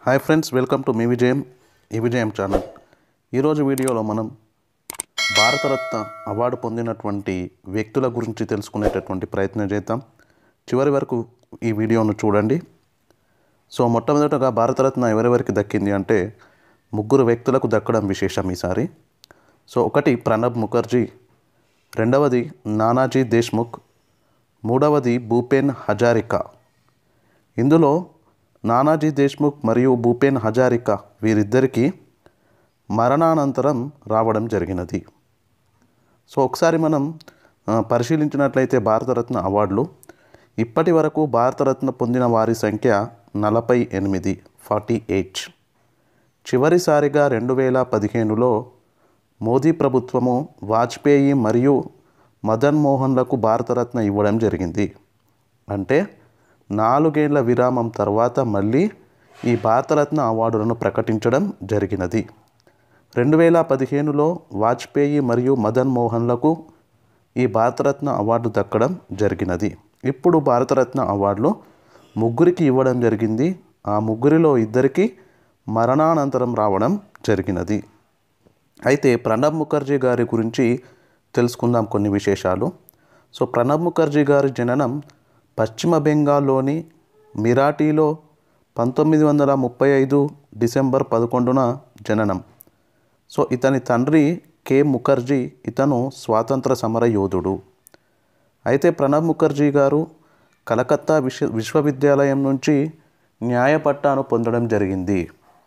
hi friends welcome to మీ విజయం ఈ విజయం ఛానల్ ఈరోజు వీడియోలో మనం భారతరత్న అవార్డు పొందినటువంటి వ్యక్తుల గురించి తెలుసుకునేటటువంటి ప్రయత్నం చేద్దాం చివరి వరకు ఈ వీడియోను చూడండి సో మొట్టమొదటగా భారతరత్న ఎవరెవరికి దక్కింది అంటే ముగ్గురు వ్యక్తులకు దక్కడం విశేషం ఈసారి సో ఒకటి ప్రణబ్ ముఖర్జీ రెండవది నానాజీ దేశ్ముఖ్ మూడవది భూపేన్ హజారికా ఇందులో నానాజీ దేశ్ముఖ్ మరియు భూపేన్ హజారికా వీరిద్దరికీ మరణానంతరం రావడం జరిగినది సో ఒకసారి మనం ఆ, పరిశీలించినట్లయితే భారతరత్న అవార్డులు ఇప్పటి వరకు భారతరత్న పొందిన వారి సంఖ్య నలభై ఎనిమిది ఫార్టీ ఎయిట్ చివరిసారిగా రెండు వేల పదిహేనులో మోదీ ప్రభుత్వము వాజ్పేయి మరియు మదన్ మోహన్లకు భారతరత్న ఇవ్వడం జరిగింది అంటే నాలుగేళ్ల విరామం తర్వాత మళ్ళీ ఈ భారతరత్న అవార్డులను ప్రకటించడం జరిగినది రెండు వేల పదిహేనులో వాజ్పేయి మరియు మదన్ మోహన్లకు ఈ భారతరత్న అవార్డు దక్కడం జరిగినది ఇప్పుడు భారతరత్న అవార్డులు ముగ్గురికి ఇవ్వడం జరిగింది ఆ ముగ్గురిలో ఇద్దరికి మరణానంతరం రావడం జరిగినది అయితే ప్రణబ్ ముఖర్జీ గారి గురించి తెలుసుకుందాం కొన్ని విశేషాలు సో ప్రణబ్ ముఖర్జీ గారి జననం పశ్చిమ బెంగాల్లోని మిరాటీలో పంతొమ్మిది వందల ముప్పై ఐదు డిసెంబర్ పదకొండున జననం సో ఇతని తండ్రి కె ముఖర్జీ ఇతను స్వాతంత్ర సమర యోధుడు అయితే ప్రణబ్ ముఖర్జీ గారు కలకత్తా విశ్వ విశ్వవిద్యాలయం నుంచి న్యాయ పట్టాను పొందడం జరిగింది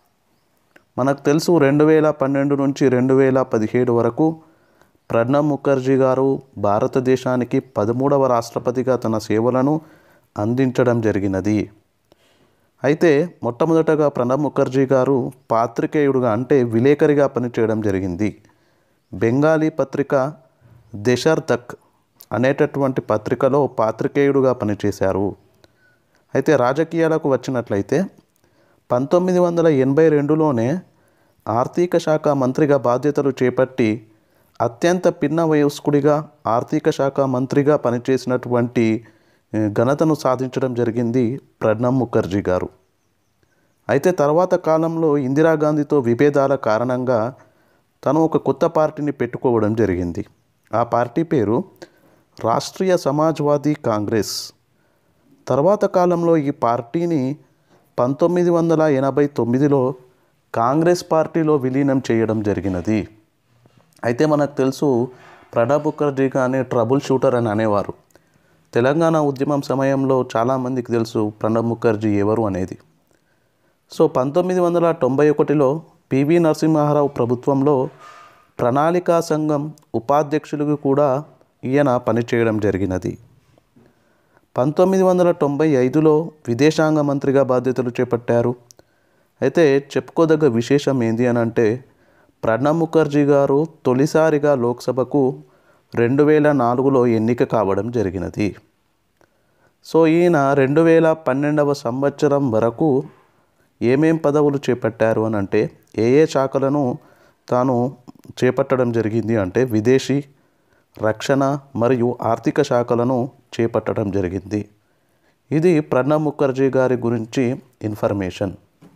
మనకు తెలుసు రెండు వేల పన్నెండు నుంచి రెండు వేల పదిహేడు వరకు ప్రణబ్ ముఖర్జీ గారు భారతదేశానికి పదమూడవ రాష్ట్రపతిగా తన సేవలను అందించడం జరిగినది అయితే మొట్టమొదటగా ప్రణబ్ ముఖర్జీ గారు పాత్రికేయుడుగా అంటే విలేకరిగా పనిచేయడం జరిగింది బెంగాలీ పత్రిక దేశర్తక్ అనేటటువంటి పత్రికలో పాత్రికేయుడుగా పనిచేశారు అయితే రాజకీయాలకు వచ్చినట్లయితే పంతొమ్మిది వందల ఎనభై రెండులోనే ఆర్థిక శాఖ మంత్రిగా బాధ్యతలు చేపట్టి అత్యంత పిన్న వయస్కుడిగా ఆర్థిక శాఖ మంత్రిగా పనిచేసినటువంటి ఏ, ఘనతను సాధించడం జరిగింది ప్రణబ్ ముఖర్జీ గారు అయితే తర్వాత కాలంలో ఇందిరాగాంధీతో విభేదాల కారణంగా తను ఒక కొత్త పార్టీని పెట్టుకోవడం జరిగింది ఆ పార్టీ పేరు రాష్ట్రీయ సమాజ్వాదీ కాంగ్రెస్ తర్వాత కాలంలో ఈ పార్టీని పంతొమ్మిది వందల ఎనభై తొమ్మిదిలో కాంగ్రెస్ పార్టీలో విలీనం చేయడం జరిగినది అయితే మనకు తెలుసు ప్రణబ్ ముఖర్జీ కానీ ట్రబుల్ షూటర్ అని అనేవారు తెలంగాణ ఉద్యమం సమయంలో చాలామందికి తెలుసు ప్రణబ్ ముఖర్జీ ఎవరు అనేది సో పంతొమ్మిది వందల తొంభై ఒకటిలో పివి నరసింహారావు ప్రభుత్వంలో ప్రణాళికా సంఘం ఉపాధ్యక్షులుగా కూడా ఈయన పనిచేయడం జరిగినది పంతొమ్మిది వందల తొంభై ఐదులో విదేశాంగ మంత్రిగా బాధ్యతలు చేపట్టారు అయితే చెప్పుకోదగ్గ విశేషం ఏంది అని అంటే ప్రణబ్ ముఖర్జీ గారు తొలిసారిగా లోక్సభకు రెండు వేల నాలుగులో ఎన్నిక కావడం జరిగినది సో ఈయన రెండు వేల పన్నెండవ సంవత్సరం వరకు ఏమేం పదవులు చేపట్టారు అని అంటే ఏ ఏ శాఖలను తాను చేపట్టడం జరిగింది అంటే విదేశీ రక్షణ మరియు ఆర్థిక శాఖలను చేపట్టడం జరిగింది ఇది ప్రణబ్ ముఖర్జీ గారి గురించి ఇన్ఫర్మేషన్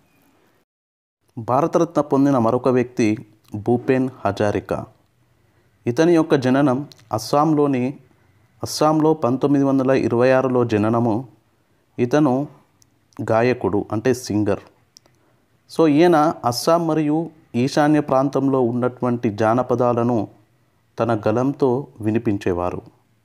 భారతరత్న పొందిన మరొక వ్యక్తి భూపేన్ హజారికా ఇతని యొక్క జననం అస్సాంలోని అస్సాంలో పంతొమ్మిది వందల ఇరవై ఆరులో జననము ఇతను గాయకుడు అంటే సింగర్ సో ఈయన అస్సాం మరియు ఈశాన్య ప్రాంతంలో ఉన్నటువంటి జానపదాలను తన గలంతో వినిపించేవారు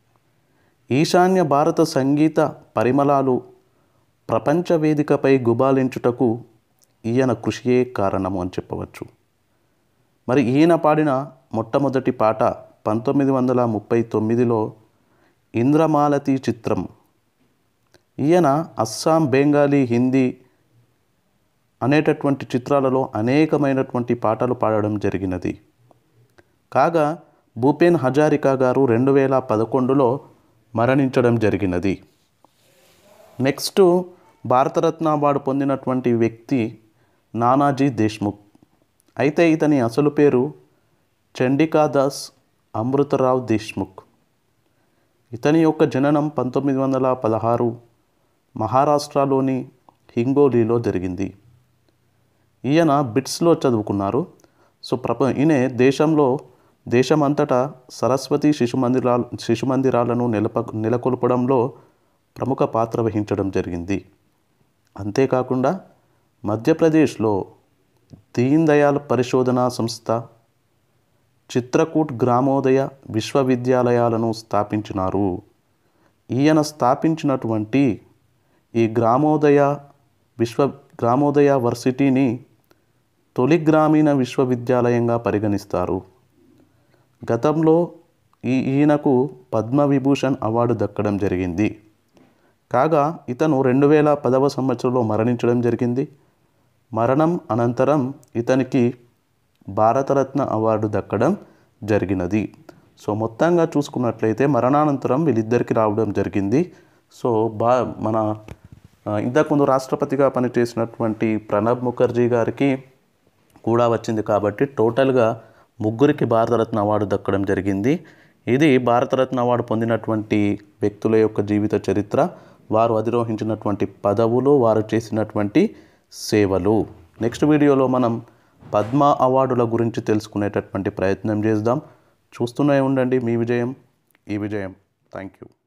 ఈశాన్య భారత సంగీత పరిమళాలు ప్రపంచ వేదికపై గుబాలించుటకు ఈయన కృషియే కారణము అని చెప్పవచ్చు మరి ఈయన పాడిన మొట్టమొదటి పాట పంతొమ్మిది వందల ముప్పై తొమ్మిదిలో ఇంద్రమాలతి చిత్రం ఈయన అస్సాం బెంగాలీ హిందీ అనేటటువంటి చిత్రాలలో అనేకమైనటువంటి పాటలు పాడడం జరిగినది కాగా భూపేన్ హజారికా గారు రెండు వేల పదకొండులో మరణించడం జరిగినది నెక్స్ట్ భారతరత్న అవార్డు పొందినటువంటి వ్యక్తి నానాజీ దేశ్ముఖ్ అయితే ఇతని అసలు పేరు చండికాదాస్ అమృతరావు దేశ్ముఖ్ ఇతని యొక్క జననం పంతొమ్మిది వందల పదహారు మహారాష్ట్రలోని హింగోలీలో జరిగింది ఈయన బిట్స్లో చదువుకున్నారు సో ప్రప ఈయన దేశంలో దేశమంతటా సరస్వతి శిశు మందిరాలు శిశు మందిరాలను నెలప నెలకొల్పడంలో ప్రముఖ పాత్ర వహించడం జరిగింది అంతేకాకుండా మధ్యప్రదేశ్లో దీన్ దయాళ్ పరిశోధనా సంస్థ చిత్రకూట్ గ్రామోదయ విశ్వవిద్యాలయాలను స్థాపించినారు ఈయన స్థాపించినటువంటి ఈ గ్రామోదయ విశ్వ గ్రామోదయ వర్సిటీని తొలి గ్రామీణ విశ్వవిద్యాలయంగా పరిగణిస్తారు గతంలో ఈ ఈయనకు పద్మవిభూషణ్ అవార్డు దక్కడం జరిగింది కాగా ఇతను రెండు వేల పదవ సంవత్సరంలో మరణించడం జరిగింది మరణం అనంతరం ఇతనికి భారతరత్న అవార్డు దక్కడం జరిగినది సో మొత్తంగా చూసుకున్నట్లయితే మరణానంతరం వీళ్ళిద్దరికి రావడం జరిగింది సో బా మన ఆ, ఇంతకుముందు రాష్ట్రపతిగా పనిచేసినటువంటి ప్రణబ్ ముఖర్జీ గారికి కూడా వచ్చింది కాబట్టి టోటల్గా ముగ్గురికి భారతరత్న అవార్డు దక్కడం జరిగింది ఇది భారతరత్న అవార్డు పొందినటువంటి వ్యక్తుల యొక్క జీవిత చరిత్ర వారు అధిరోహించినటువంటి పదవులు వారు చేసినటువంటి సేవలు నెక్స్ట్ వీడియోలో మనం పద్మ అవార్డుల గురించి తెలుసుకునేటటువంటి ప్రయత్నం చేద్దాం చూస్తూనే ఉండండి మీ విజయం ఈ విజయం థ్యాంక్ యూ